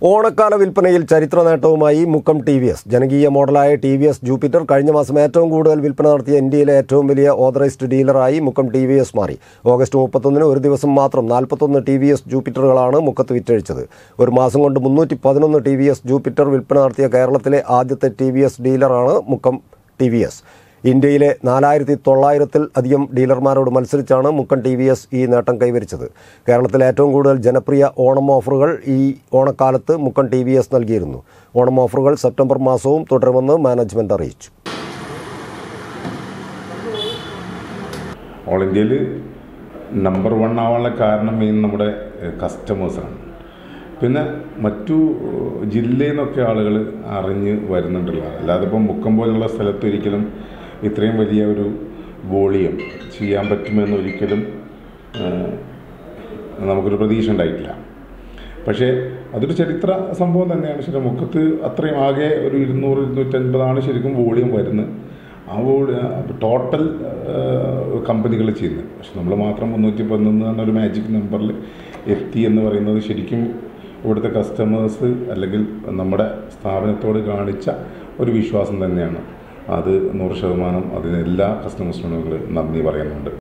ഓണക്കാല വിൽപ്പനയിൽ ചരിത്ര നേട്ടവുമായി മുക്കം ടി വി എസ് ജനകീയ മോഡലായ ടി വി എസ് ജൂപ്പിറ്റർ കഴിഞ്ഞ മാസം ഏറ്റവും കൂടുതൽ വിൽപ്പന നടത്തിയ ഇന്ത്യയിലെ ഏറ്റവും വലിയ ഓതറൈസ്ഡ് ഡീലറായി മുക്കം ടി വി എസ് മാറി ഓഗസ്റ്റ് മുപ്പത്തൊന്നിന് ഒരു ദിവസം മാത്രം നാൽപ്പത്തൊന്ന് ടി വി എസ് ജൂപ്പിറ്ററുകളാണ് മുക്കത്ത് വിറ്റഴിച്ചത് ഒരു മാസം കൊണ്ട് മുന്നൂറ്റി പതിനൊന്ന് ടി വി എസ് ജൂപ്പിറ്റർ വിൽപ്പന നടത്തിയ കേരളത്തിലെ ആദ്യത്തെ ടി വി എസ് ഡീലറാണ് മുക്കം ടി വി എസ് ഇന്ത്യയിലെ നാലായിരത്തി തൊള്ളായിരത്തിൽ അധികം ഡീലർമാരോട് മത്സരിച്ചാണ് മുക്കൻ ടി വി എസ് ഈ നേട്ടം കൈവരിച്ചത് കേരളത്തിലെ ഏറ്റവും കൂടുതൽ ജനപ്രിയ ഓണം ഓഫറുകൾ ഈ ഓണക്കാലത്ത് മുക്കൻ ടി വി എസ് നൽകിയിരുന്നു ഓണം ഓഫറുകൾ സെപ്റ്റംബർ മാസവും തുടരുമെന്ന് മാനേജ്മെന്റ് അറിയിച്ചു ഓൾ ഇന്ത്യയിൽ നമ്പർ വൺ ആവാനുള്ള കാരണം മെയിൻ നമ്മുടെ കസ്റ്റമേഴ്സാണ് പിന്നെ മറ്റു ജില്ലയിൽ നിന്നൊക്കെ ആളുകൾ അറിഞ്ഞ് വരുന്നുണ്ടല്ലോ അല്ലാതെ ഇപ്പം മുക്കം പോലുള്ള സ്ഥലത്ത് ഒരിക്കലും ഇത്രയും വലിയ ഒരു വോളിയം ചെയ്യാൻ പറ്റുമെന്ന് ഒരിക്കലും ആ, നമുക്കൊരു പ്രതീക്ഷ ഉണ്ടായിട്ടില്ല പക്ഷേ അതൊരു ചരിത്ര സംഭവം തന്നെയാണ് ശരിക്കും മുക്കത്ത് അത്രയും ആകെ ഒരു ഇരുന്നൂറ് ഇരുന്നൂറ്റൻപതാണ് ശരിക്കും വോളിയം വരുന്നത് ആ വോളി ടോട്ടൽ കമ്പനികൾ ചെയ്യുന്നത് പക്ഷെ നമ്മൾ മാത്രം മുന്നൂറ്റി പതിനൊന്ന് എന്ന ഒരു മാജിക് നമ്പറിൽ എത്തി എന്ന് പറയുന്നത് ശരിക്കും ഇവിടുത്തെ കസ്റ്റമേഴ്സ് അല്ലെങ്കിൽ നമ്മുടെ സ്ഥാപനത്തോട് കാണിച്ച ഒരു വിശ്വാസം തന്നെയാണ് അത് നൂറ് ശതമാനം അതിന് എല്ലാ കസ്റ്റമേഴ്സിനോടും ഞങ്ങൾ നന്ദി പറയുന്നുണ്ട്